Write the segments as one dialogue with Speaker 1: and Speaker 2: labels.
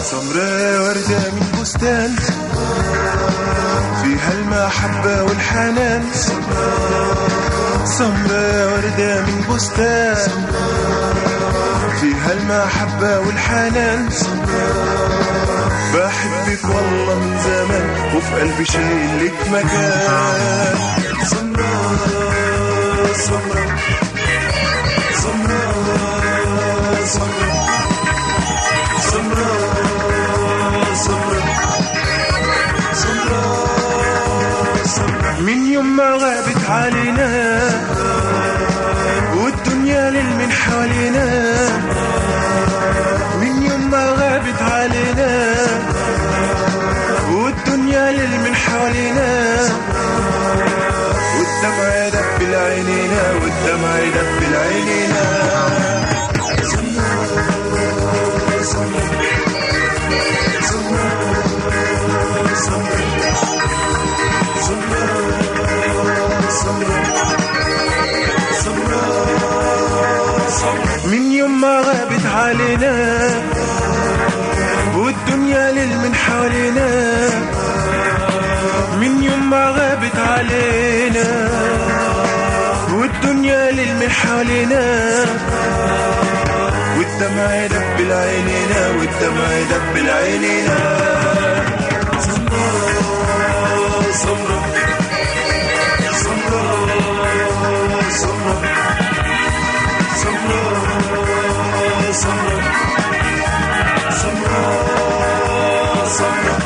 Speaker 1: سمراء وردة من بستان فيها المحبة والحنان سمراء وردة من بستان فيها المحبة والحنان بحبك والله من زمان وفي قلبي شايل لك مكان سمراء سمراء سمراء سمراء سمراء سمراء سمراء من يوم ما غابت علينا والدنيا للمن حوالينا من يوم ما غابت علينا والدنيا للمن حوالينا والدمع يدب العينينا والدمع يدب العينينا من يوم ما غابت علينا والدنيا للمن حوالينا من يوم ما غابت علينا والدنيا للمن حوالينا والدمع يدب العينينا والدمع يدب العينينا سمرة سمرة سمرة سمرة سمرة سمرة سمرة سمرة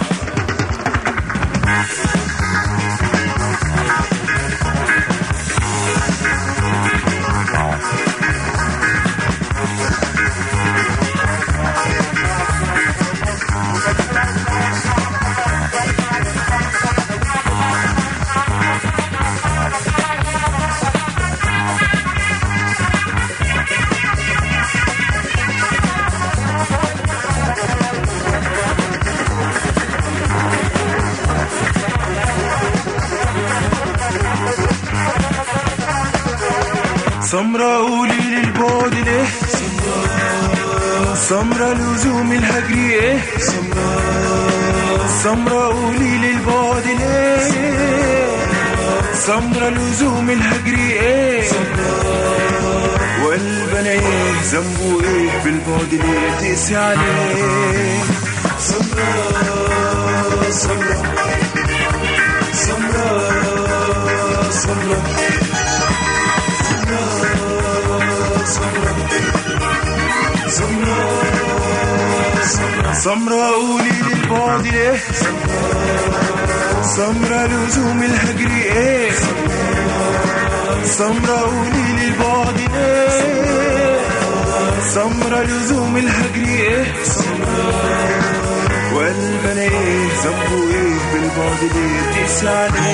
Speaker 1: سمرة قولي للبعد ليه سمرة لزوم الهجر ايه سمرة قولي للبعد ليه سمرة لزوم الهجر ايه وقلبنا ايه ذنبه ايه بالبعد ليه تقسي عليه سمرة سمرة سمرة سمرة سمرة قولي للبعد ليه سمرة لزوم الهجر ايه سمرة قولي للبعد ليه سمرة لزوم الهجر ايه وقلبنا ايه ذنبه ايه بالبعد ليه تقسى عليه